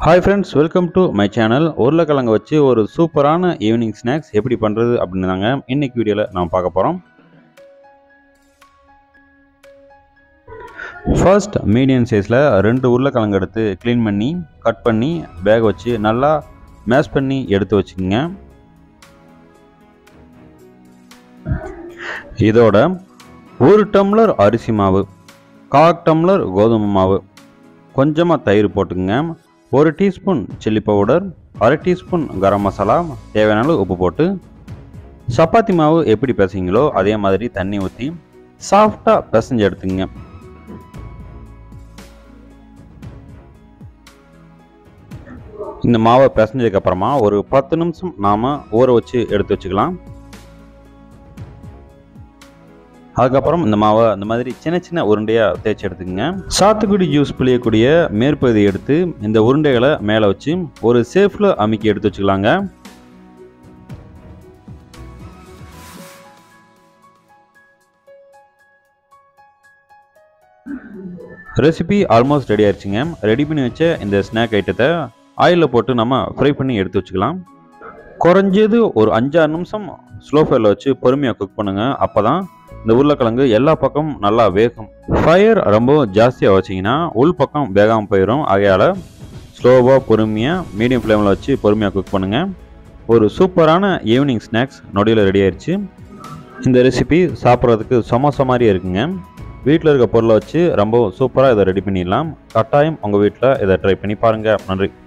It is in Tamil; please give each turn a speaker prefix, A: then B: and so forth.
A: hi friends welcome to my channel உருளைக்கிழங்கு வச்சு ஒரு சூப்பரான ஈவினிங் ஸ்நாக்ஸ் எப்படி பண்ணுறது அப்படின்னு தாங்க இன்னைக்கு வீடியோவில் நாம் பார்க்க போகிறோம் ஃபர்ஸ்ட் மீடியம் சைஸில் ரெண்டு உருளைக்கிழங்கு எடுத்து க்ளீன் பண்ணி கட் பண்ணி பேக் வச்சு நல்லா மேஷ் பண்ணி எடுத்து வச்சுக்கோங்க இதோட ஒரு டம்ளர் அரிசி மாவு கால் டம்ளர் கோதுமை மாவு கொஞ்சமாக தயிர் போட்டுக்கங்க ஒரு டீஸ்பூன் சில்லி பவுடர் அரை டீஸ்பூன் கரம் மசாலா தேவையான அளவு உப்பு போட்டு சப்பாத்தி மாவு எப்படி பிசைங்களோ அதே மாதிரி தண்ணி ஊற்றி சாஃப்டாக பிசைஞ்சு எடுத்துங்க இந்த மாவை பிசைஞ்சதுக்கப்புறமா ஒரு பத்து நிமிஷம் நாம் ஊற வச்சு எடுத்து வச்சுக்கலாம் அதுக்கப்புறம் இந்த மாவை இந்த மாதிரி சின்ன சின்ன உருண்டையாக தேய்ச்சி எடுத்துக்கங்க சாத்துக்குடி ஜூஸ் புளியக்கூடிய மேற்பகுதி எடுத்து இந்த உருண்டைகளை மேலே வச்சு ஒரு சேஃபில் அமுக்கி எடுத்து வச்சுக்கலாங்க ரெசிபி ஆல்மோஸ்ட் ரெடி ஆயிடுச்சுங்க ரெடி பண்ணி வச்ச இந்த ஸ்நாக் ஐட்டத்தை ஆயிலில் போட்டு நம்ம ஃப்ரை பண்ணி எடுத்து வச்சுக்கலாம் குறைஞ்சது ஒரு அஞ்சாறு நிமிஷம் ஸ்லோ ஃபயரில் வச்சு பொறுமையாக குக் பண்ணுங்கள் அப்போ தான் இந்த உருளைக்கிழங்கு எல்லா பக்கமும் நல்லா வேகும் ஃபயர் ரொம்ப ஜாஸ்தியாக வச்சிங்கன்னா உள் பக்கம் வேகாமல் போயிடும் ஆகையால் ஸ்லோவாக பொறுமையாக மீடியம் ஃப்ளேமில் வச்சு பொறுமையாக குக் பண்ணுங்கள் ஒரு சூப்பரான ஈவினிங் ஸ்நாக்ஸ் நொடியில் ரெடி ஆயிடுச்சு இந்த ரெசிபி சாப்பிட்றதுக்கு சமோசா மாதிரியே இருக்குங்க வீட்டில் இருக்க பொருளை வச்சு ரொம்ப சூப்பராக இதை ரெடி பண்ணிடலாம் கட்டாயம் உங்கள் வீட்டில் இதை ட்ரை பண்ணி பாருங்கள் நன்றி